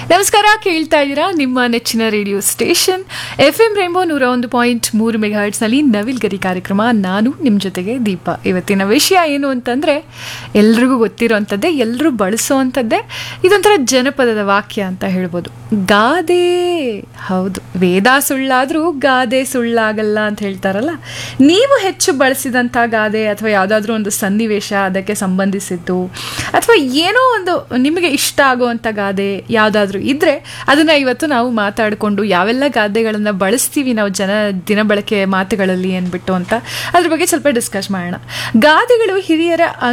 ನಮಸ್ಕಾರ ಕೇಳ್ತಾ ಇದ್ದೀರಾ ನಿಮ್ಮ ನೆಚ್ಚಿನ radio station F M rainbow ನೂರ ಒಂದು ಪಾಯಿಂಟ್ ಮೂರು ಮೆಗಾಹರ್ಟ್ಸ್ನಲ್ಲಿ ನವಿಲ್ ಗರಿ ಕಾರ್ಯಕ್ರಮ ನಾನು ನಿಮ್ಮ ಜೊತೆಗೆ ದೀಪ ಇವತ್ತಿನ ವಿಷಯ ಏನು ಅಂತಂದರೆ ಎಲ್ರಿಗೂ ಗೊತ್ತಿರೋವಂಥದ್ದೇ ಎಲ್ಲರೂ ಬಳಸೋವಂಥದ್ದೇ ಇದೊಂಥರ ಜನಪದದ ವಾಕ್ಯ ಅಂತ ಹೇಳ್ಬೋದು ಗಾದೆ ಹೌದು ವೇದ ಸುಳ್ಳಾದರೂ ಗಾದೆ ಸುಳ್ಳಾಗಲ್ಲ ಅಂತ ಹೇಳ್ತಾರಲ್ಲ ನೀವು ಹೆಚ್ಚು ಬಳಸಿದಂಥ ಗಾದೆ ಅಥವಾ ಯಾವುದಾದ್ರೂ ಒಂದು ಸನ್ನಿವೇಶ ಅದಕ್ಕೆ ಸಂಬಂಧಿಸಿದ್ದು ಅಥವಾ ಏನೋ ಒಂದು ನಿಮಗೆ ಇಷ್ಟ ಆಗುವಂಥ ಗಾದೆ ಯಾವುದಾದ್ರೂ ಇದ್ದರೆ ಅದನ್ನು ಇವತ್ತು ನಾವು ಮಾತಾಡಿಕೊಂಡು ಯಾವೆಲ್ಲ ಗಾದೆಗಳನ್ನು ಬಳಸ್ತೀವಿ ನಾವು ಜನ ದಿನಬಳಕೆ ಮಾತುಗಳಲ್ಲಿ ಅಂದ್ಬಿಟ್ಟು ಅಂತ ಅದ್ರ ಬಗ್ಗೆ ಸ್ವಲ್ಪ ಡಿಸ್ಕಸ್ ಮಾಡೋಣ ಗಾದೆಗಳು ಹಿರಿಯರ